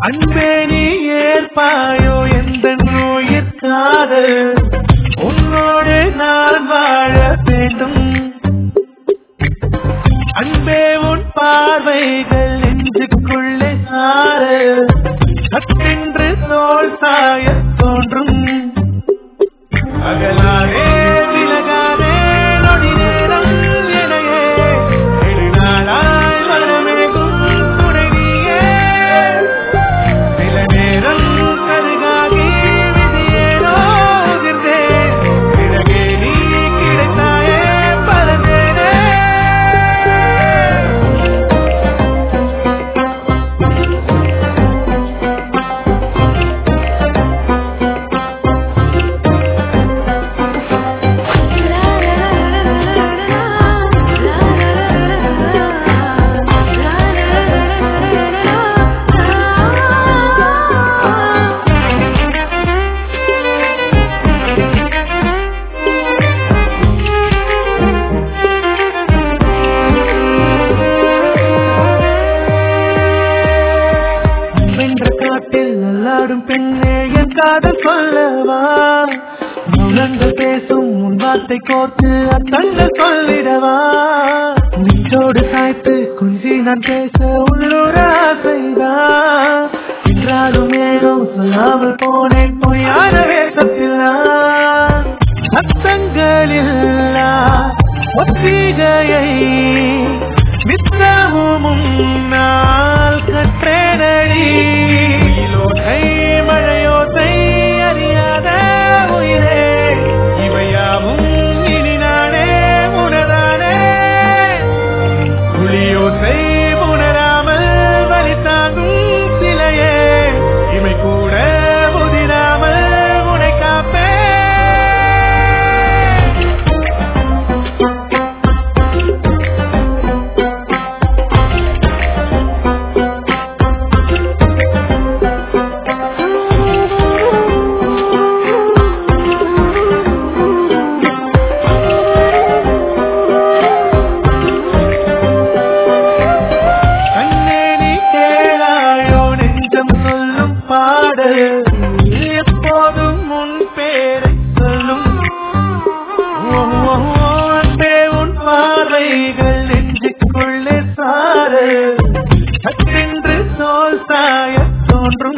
அன்பே நீ ஏற்பாயோ எந்த நோயிற்காக உன்னோடு நான் வாழ வேண்டும் அன்பே உன் பார்வைகள் நெஞ்சுக்குள்ளே சார சத்தென்று தோல் சாய தோன்றும் அகலாதே விலகாதே நொடி நேரம் எனையே நெடுநாளாய் மனமேகும் துணை நீயே சில நேரம் கருகாகி விதியேனோ உதிர்ந்தே பிறகே நீ கிடைத்தாயே பலனேனே வென்ற காட்டில் நல்லாடும் பெண்ணே என் காதல் சொல்லவா முழங்கள் பேசும் உன் வார்த்தை கோர்த்து அத்தங்கள் சொல்லிடவா நெஞ்சோடு சாய்த்து குஞ்சி நான் பேச உள்ளூர ஆசைதான் என்றாலும் ஏதோ சொல்லாமல் போனேன் பொய்யான வேஷத்தில் நான் சத்தங்களில்லா ஒத்திகையை நித்தமும் நாள் கற்றேனடி லோகை மழையோசை அறியாத உயிரே இவையாவும் இனி நானே உணரானே புலியோசை உணராமல் வலி தாங்கும் சிலையே இமை கூட முதிராமல் உனை காப்பே கண்ணே நீ கேளாயோ நெஞ்சம் சொல்லும் பாடல் எப்போதும் உன் பேரை சொல்லும் ஓ, ஓ, ஓ, அன்பே உன் பார்வைகள் நெஞ்சுக்குள்ளே சார சற்றென்று சோல் சாய தோன்றும்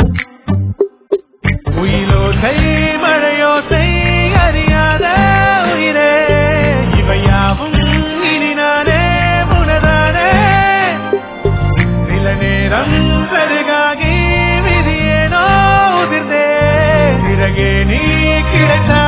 உயிலோசை மழையோசை அறியாத உயிரே இவையாவும் இனி நானே உனதானே சில நேரம் கருகாகி விதியேனோ உதிர்ந்தே பிறகே நீ கிடைத்த